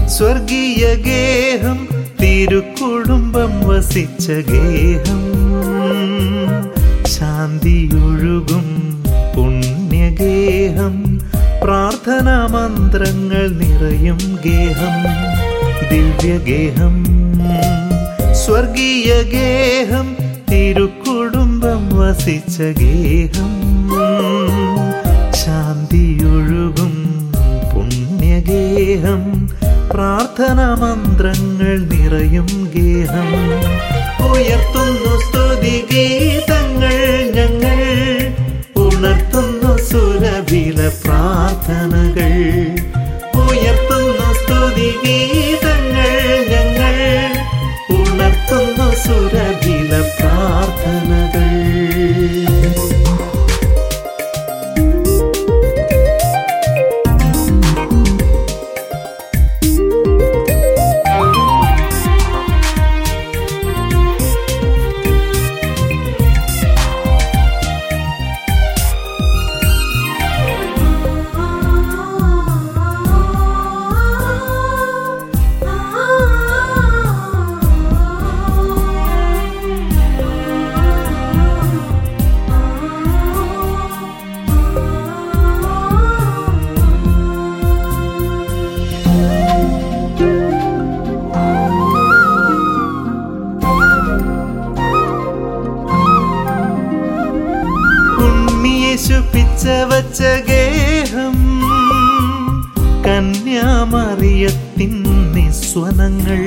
സ്വർഗീയ ഗേഹം തിരുക്കുടുംബം വസിച്ച ഗേഹം ശാന്തിയൊഴുകും പുണ്യഗേഹം പ്രാർത്ഥനാ മന്ത്രങ്ങൾ നിറയും ഗേഹം ദിവ്യഗേഹം സ്വർഗീയ ഗേഹം തിരുക്കുടുംബം വസിച്ച ഗേഹം ശാന്തിയൊഴുകും പുണ്യഗേഹം പ്രാർത്ഥനാ മന്ത്രങ്ങൾ നിറയും ഗേഹം ഉയർത്തുന്നു സ്തുതി ഗീതങ്ങൾ ഞങ്ങൾ ഉണർത്തുന്നു സുരഭില പ്രാർത്ഥനകൾ ഉയർത്തുന്നു സ്തുതി ഗീതങ്ങൾ ഞങ്ങൾ ഉണർത്തുന്നു സുരഭില പ്രാർത്ഥനകൾ ഉണ്ണിയേശു പിച്ച വച്ച ഗേഹം കന്യാമറിയത്തിൻ നിസ്വനങ്ങൾ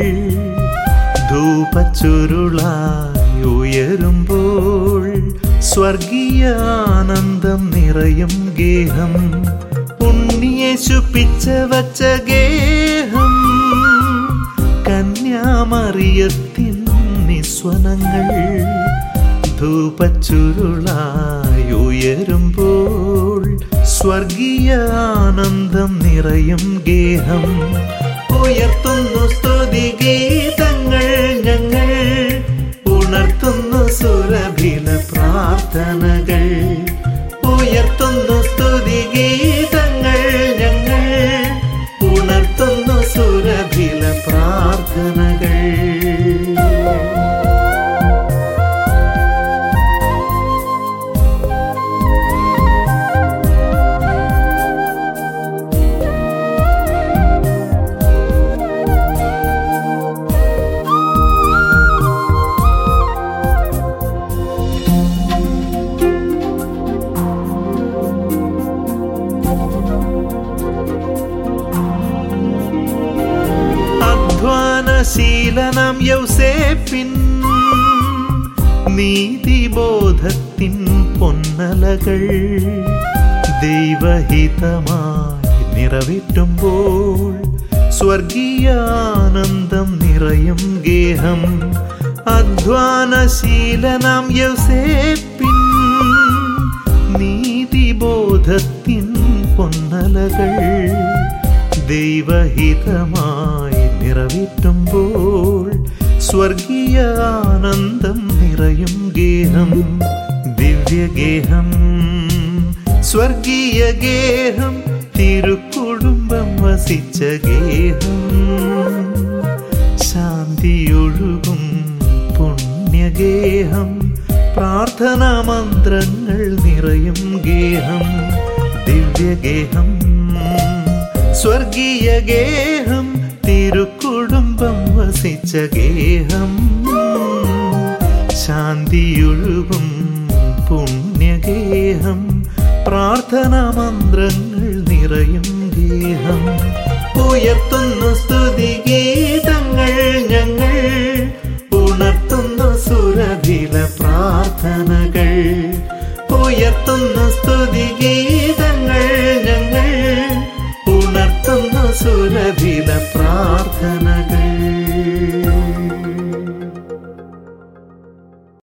ധൂപച്ചുരുളായി ഉയരുമ്പോൾ സ്വർഗീയ ആനന്ദം നിറയും ഗേഹം ഉണ്ണിയേശു പിച്ച വച്ച ഗേഹം കന്യാമറിയത്തിൻ നിസ്വനങ്ങൾ ധൂപച്ചുരുളായി ഉയരുമ്പോൾ സ്വർഗീയ ആനന്ദം നിറയും ഗേഹം ഉയർത്തുന്നു സ്തുതി ഗീതങ്ങൾ ഞങ്ങൾ ഉണർത്തുന്നു സുരഭില പ്രാർത്ഥനകൾ ഉയർത്തുന്നു സ്തുതി ഗീതങ്ങൾ ഞങ്ങൾ ഉണർത്തുന്നു സുരഭില പ്രാർത്ഥനകൾ അധ്വാനശീലനം യൗസേപ്പിൻ നീതിബോധത്തിൻ പൊന്നലകൾ ദൈവഹിതമായി നിറവിട്ടുമ്പോൾ സ്വർഗീയാനന്ദം നിറയും ഗേഹം അധ്വാനശീലനം യൗസേപ്പിൻ നീതിബോധത്തിൻ പൊന്നലകൾ ദൈവഹിതമായി നിറവിട്ടുമ്പോൾ സ്വർഗീയ ആനന്ദം നിറയും ഗേഹം ദിവ്യഗേഹം സ്വർഗീയ ഗേഹം തിരുക്കുടുംബം വസിച്ച ഗേഹം ശാന്തിയൊഴുകും പുണ്യഗേഹം പ്രാർത്ഥനാ മന്ത്രങ്ങൾ നിറയും ഗേഹം ദിവ്യഗേഹം സ്വർഗീയ ഗേഹം തിരുക്കുടുംബം വസിച്ച ഗേഹം ശാന്തിയൊഴുകും പുണ്യഗേഹം പ്രാർത്ഥനാ മന്ത്രങ്ങൾ നിറയും ഗേഹം ഉയർത്തുന്നു സ്തുതി ഗീതങ്ങൾ ഞങ്ങൾ ഉണർത്തുന്നു സുരഭില പ്രാർത്ഥനകൾ ഉയർത്തുന്നു സ്തുതി ഗീതങ്ങൾ ഞങ്ങൾ ഉണർത്തുന്നു സുരഭില പ്രാർത്ഥനകൾ